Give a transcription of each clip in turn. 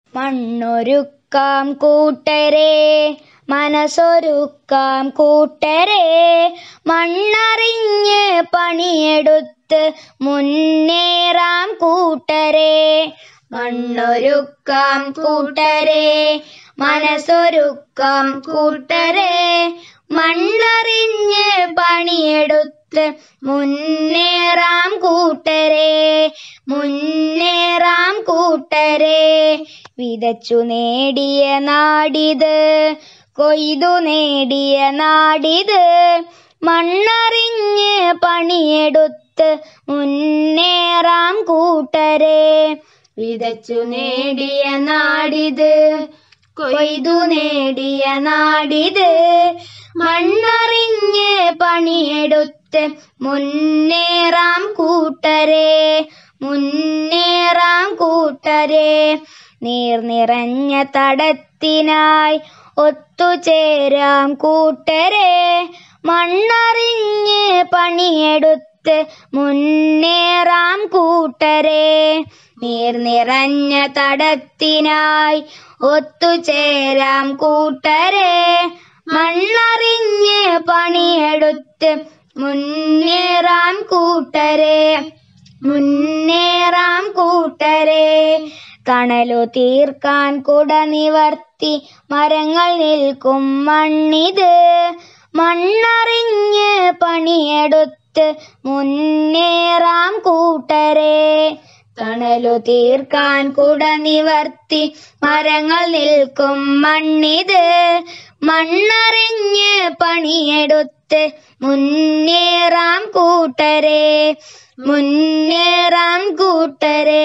മണ്ണൊരുക്കാം കൂട്ടരെ മനസ്സൊരുക്കാം കൂട്ടരെ മണ്ണറിഞ്ഞ് പണിയെടുത്ത് മുന്നേറാം കൂട്ടരെ മണ്ണൊരുക്കാം കൂട്ടരെ മനസ്സൊരുക്കാം കൂട്ടരെ മണ്ണറിഞ്ഞ് പണിയെടുത്ത് മുന്നേറാം കൂട്ടരെ മുന്നേറാം കൂട്ടരെ വിതച്ചു നേടിയ നാടിത് കൊയ്തു നേടിയ നാടിത് മണ്ണറിഞ്ഞ് പണിയെടുത്ത് മുന്നേറാം കൂട്ടരെ വിതച്ചു നേടിയ നാടിത് കൊയ്തു നേടിയ നാടിത് മണ്ണറിഞ്ഞ് പണിയെടുത്ത് മുന്നേറാം കൂട്ടരെ മുന്നേറാം കൂട്ടരെ നീർ നിറഞ്ഞ തടത്തിനായി ഒത്തുചേരാം കൂട്ടരെ മണ്ണറിഞ്ഞ് പണിയെടുത്ത് മുന്നേറാം കൂട്ടരെ നീർ നിറഞ്ഞ തടത്തിനായി ഒത്തുചേരാം കൂട്ടരെ മണ്ണറിഞ്ഞ് പണിയെടുത്ത് മുന്നേറാം കൂട്ടരെ മുന്നേറാം കൂട്ടരെ തണലു തീർക്കാൻ കുട നിവർത്തി മരങ്ങൾ നിൽക്കും മണ്ണിത് മണ്ണറിഞ്ഞ് പണിയെടുത്ത് മുന്നേറാം കൂട്ടരെ തണലു തീർക്കാൻ കുട നിവർത്തി മരങ്ങൾ നിൽക്കും മണ്ണിത് മണ്ണറിഞ്ഞ് പണിയെടുത്ത് മുന്നേറാം കൂട്ടരെ മുന്നേറാം കൂട്ടരെ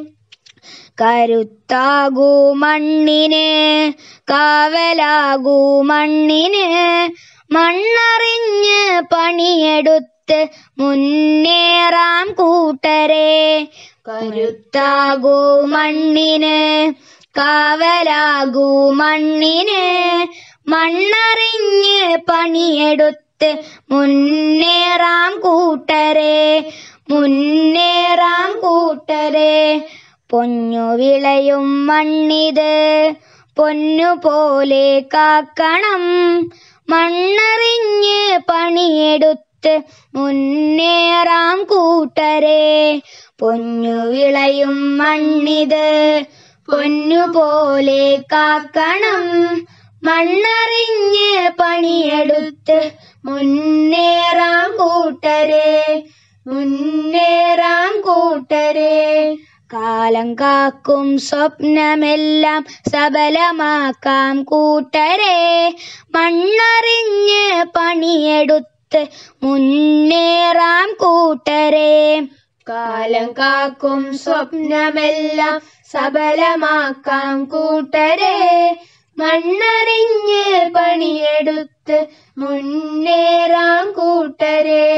കരുത്താകൂ മണ്ണിന് കാവലാകൂ മണ്ണിന് മണ്ണറിഞ്ഞ് പണിയെടുത്ത് മുന്നേറാം കൂട്ടരെ കരുത്താകൂ മണ്ണിന് കാവലാകൂ മണ്ണിന് മണ്ണറിഞ്ഞ് പണിയെടുത്ത് മുന്നേറാം കൂട്ടരെ മുന്നേറാം കൂട്ടരെ പൊന്നു വിളയും മണ്ണിത് പൊന്നു പോലെ കാക്കണം മണ്ണറിഞ്ഞ് പണിയെടുത്ത് മുന്നേറാം കൂട്ടരെ പൊന്നു വിളയും മണ്ണിത് പൊന്നു പോലെ കാക്കണം മണ്ണറിഞ്ഞ് പണിയെടുത്ത് മുന്നേറാം കൂട്ടരെ മുന്നേറാം കൂട്ടരെ കാലം കാക്കും സ്വപ്നമെല്ലാം സബലമാക്കാം കൂട്ടരെ മണ്ണറിഞ്ഞ് പണിയെടുത്ത് മുന്നേറാം കൂട്ടരെ കാലം കാക്കും സ്വപ്നമെല്ലാം സബലമാക്കാം കൂട്ടരെ മണ്ണറിഞ്ഞ് പണിയെടുത്ത് മുന്നേറാം കൂട്ടരെ